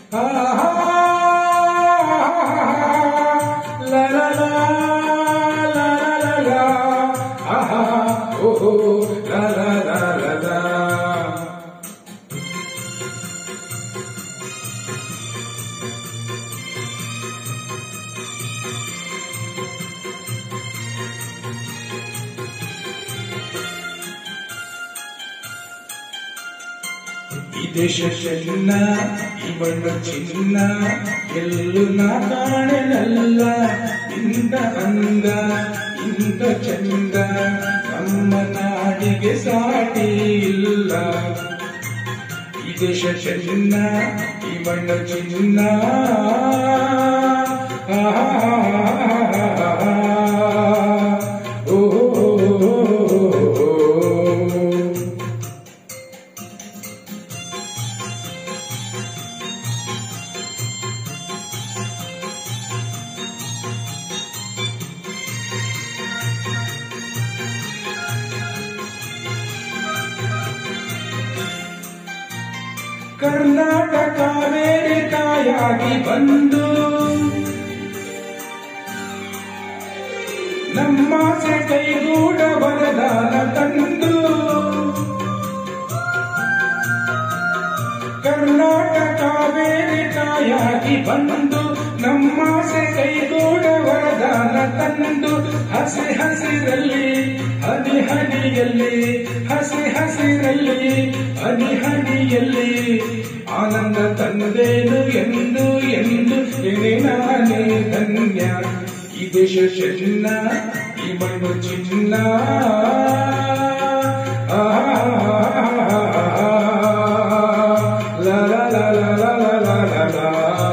La la la la la la la. ಆಹಾ, ಓಹೋ, la la la la la. ಈ ದೇಶ ಚೆನ್ನ ಈ ಬಣ್ಣ ಚಿನ್ನ ಎಲ್ಲೂ ನಾ ಕಾಣೆನಲ್ಲ ಇಂದ ಅಂದ ಇಂದ ಚಂದ ನಮ್ಮ ನಾಡಿಗೆ ಸಾಟಿ ಇಲ್ಲ ಈ ದೇಶ ಚೆನ್ನ ಈ ಬಣ್ಣ ಚಿನ್ನ ಓ ಕರ್ನಾಟಕ ಕಾಯಾಗಿ ಬಂದು ನಮ್ಮಾಸೆ ಕೈಗೂಡ ವರದಾನ ತಂದು ಕರ್ನಾಟಕ ಕಾಯಾಗಿ ಬಂದು ನಮ್ಮಾಸೆ ಕೈಗೂಡ ವರದಾನ ತಂದು ಹಸಿ ಹಸಿರಲ್ಲಿ ಹನಿ ಹನಿಯಲ್ಲಿ ಹಸಿ ಹಸಿರಲ್ಲಿ ಹನಿ ಹನಿಯಲ್ಲಿ ಆನಂದ ತಂದೇನು ಎಂದು ಎಂದು ಎನೆ ನಾನೇ ಧನ್ಯ ಈ ದೇಶ ಚಿನ್ನ ಈ ಮಣ್ಣು ಚಿನ್ನ ಆ, la la la la la la la la